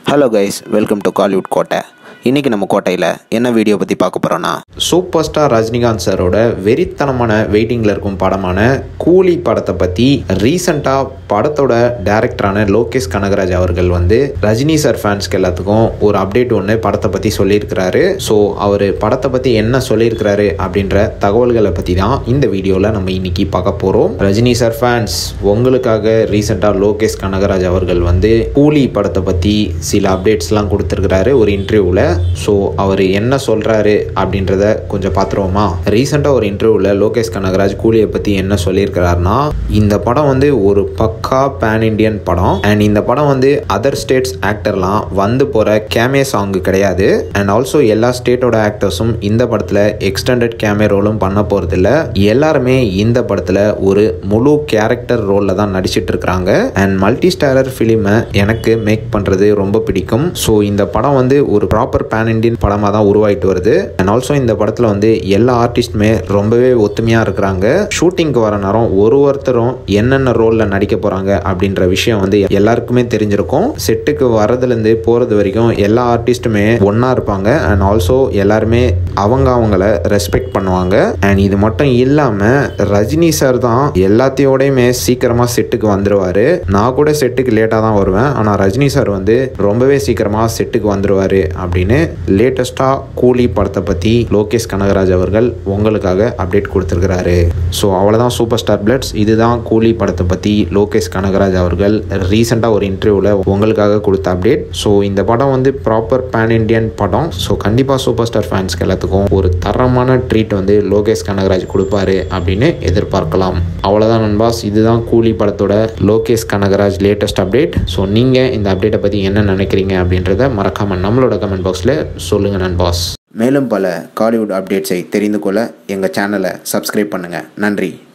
hello guys welcome to Kollywood Kottai இன்றைக்கி நம்ம கோட்டையில் என்ன வீடியோ பற்றி பார்க்க போகிறோன்னா சூப்பர் ஸ்டார் ரஜினிகாந்த் சாரோட வெறித்தனமான வெயிட்டிங்கில் இருக்கும் படமான கூலி படத்தை பற்றி ரீசண்டாக படத்தோட டைரக்டரான லோகேஷ் கனகராஜ் அவர்கள் வந்து ரஜினி சார் ஃபேன்ஸ்க்கு எல்லாத்துக்கும் ஒரு அப்டேட் ஒன்று படத்தை பற்றி சொல்லியிருக்கிறாரு ஸோ அவர் படத்தை பற்றி என்ன சொல்லியிருக்கிறாரு அப்படின்ற தகவல்களை பற்றி தான் இந்த வீடியோவில் நம்ம இன்னைக்கு பார்க்க போகிறோம் ரஜினி சார் ஃபேன்ஸ் உங்களுக்காக ரீசெண்டாக லோகேஷ் கனகராஜ் அவர்கள் வந்து கூலி படத்தை பற்றி சில அப்டேட்ஸ்லாம் கொடுத்துருக்கிறாரு ஒரு இன்டர்வியூவில் ஸோ அவர் என்ன சொல்கிறாரு அப்படின்றத கொஞ்சம் பார்த்துருவோமா ரீசெண்டாக ஒரு இன்டர்வியூவில் லோகேஷ் கனகராஜ் கூலியை பற்றி என்ன சொல்லியிருக்கிறாருன்னா இந்த படம் வந்து ஒரு பக்கா பேன் இண்டியன் படம் அண்ட் இந்த படம் வந்து அதர் ஸ்டேட்ஸ் ஆக்டர்லாம் வந்து போகிற கேமே சாங்கு கிடையாது அண்ட் ஆல்சோ எல்லா ஸ்டேட்டோட ஆக்டர்ஸும் இந்த படத்தில் எக்ஸ்டெண்டட் கேமே ரோலும் பண்ண போகிறதில்ல எல்லாருமே இந்த படத்தில் ஒரு முழு கேரக்டர் ரோலில் தான் நடிச்சிட்டு இருக்கிறாங்க அண்ட் மல்டி ஸ்டாரர் ஃபிலிமை எனக்கு மேக் பண்ணுறது ரொம்ப பிடிக்கும் ஸோ இந்த படம் வந்து ஒரு ப்ராப்பர் பேன் இண்டியன் படமாக தான் உருவாயிட்டு வருது அண்ட் ஆல்சோ இந்த படத்தில் வந்து எல்லா ஆர்டிஸ்ட்டுமே ரொம்பவே ஒத்துமையாக இருக்கிறாங்க ஷூட்டிங்க்கு வர நேரம் ஒரு ஒருத்தரும் என்னென்ன ரோலில் நடிக்க போகிறாங்க அப்படின்ற விஷயம் வந்து எல்லாருக்குமே தெரிஞ்சிருக்கும் செட்டுக்கு வரதுலேருந்து போகிறது வரைக்கும் எல்லா ஆர்டிஸ்ட்டுமே ஒன்றா இருப்பாங்க அண்ட் ஆல்சோ எல்லாருமே அவங்க அவங்கள ரெஸ்பெக்ட் பண்ணுவாங்க அண்ட் இது மட்டும் இல்லாமல் ரஜினி சார் தான் எல்லாத்தையோடையுமே சீக்கிரமாக செட்டுக்கு வந்துடுவார் நான் கூட செட்டுக்கு லேட்டாக தான் வருவேன் ஆனால் ரஜினி சார் வந்து ரொம்பவே சீக்கிரமாக செட்டுக்கு வந்துடுவார் அப்படின்னு லேட்டஸ்ட்டாக கூலி படத்தை பற்றி லோகேஷ் கனகராஜ் அவர்கள் உங்களுக்காக அப்டேட் கொடுத்துருக்கிறாரு ஸோ அவ்வளோதான் சூப்பர் ஸ்டார் பிளட்ஸ் இதுதான் கூலி படத்தை பற்றி லோகேஷ் கனகராஜ் அவர்கள் ரீசெண்டாக ஒரு இன்டர்வியூவில் உங்களுக்காக கொடுத்த அப்டேட் ஸோ இந்த படம் வந்து ப்ராப்பர் பேன் இண்டியன் படம் ஸோ கண்டிப்பாக சூப்பர் ஸ்டார் ஃபேன்ஸ்க்கு எல்லாத்துக்கும் ஒரு தரமான ட்ரீட் வந்து லோகேஷ் கனகராஜ் கொடுப்பாரு அப்படின்னு எதிர்பார்க்கலாம் அவ்வளோதான் நண்பாஸ் இதுதான் கூலி படத்தோட Lokesh Kanagaraj latest update so நீங்கள் இந்த அப்டேட்டை பற்றி என்ன நினைக்கிறீங்க அப்படின்றத மறக்காமல் நம்மளோட கமெண்ட் பாக்ஸில் சொல்லுங்கள் நண்பாஸ் மேலும் பல காலிவுட் அப்டேட்ஸை தெரிந்து கொள்ள எங்கள் சேனலை சப்ஸ்கிரைப் பண்ணுங்கள் நன்றி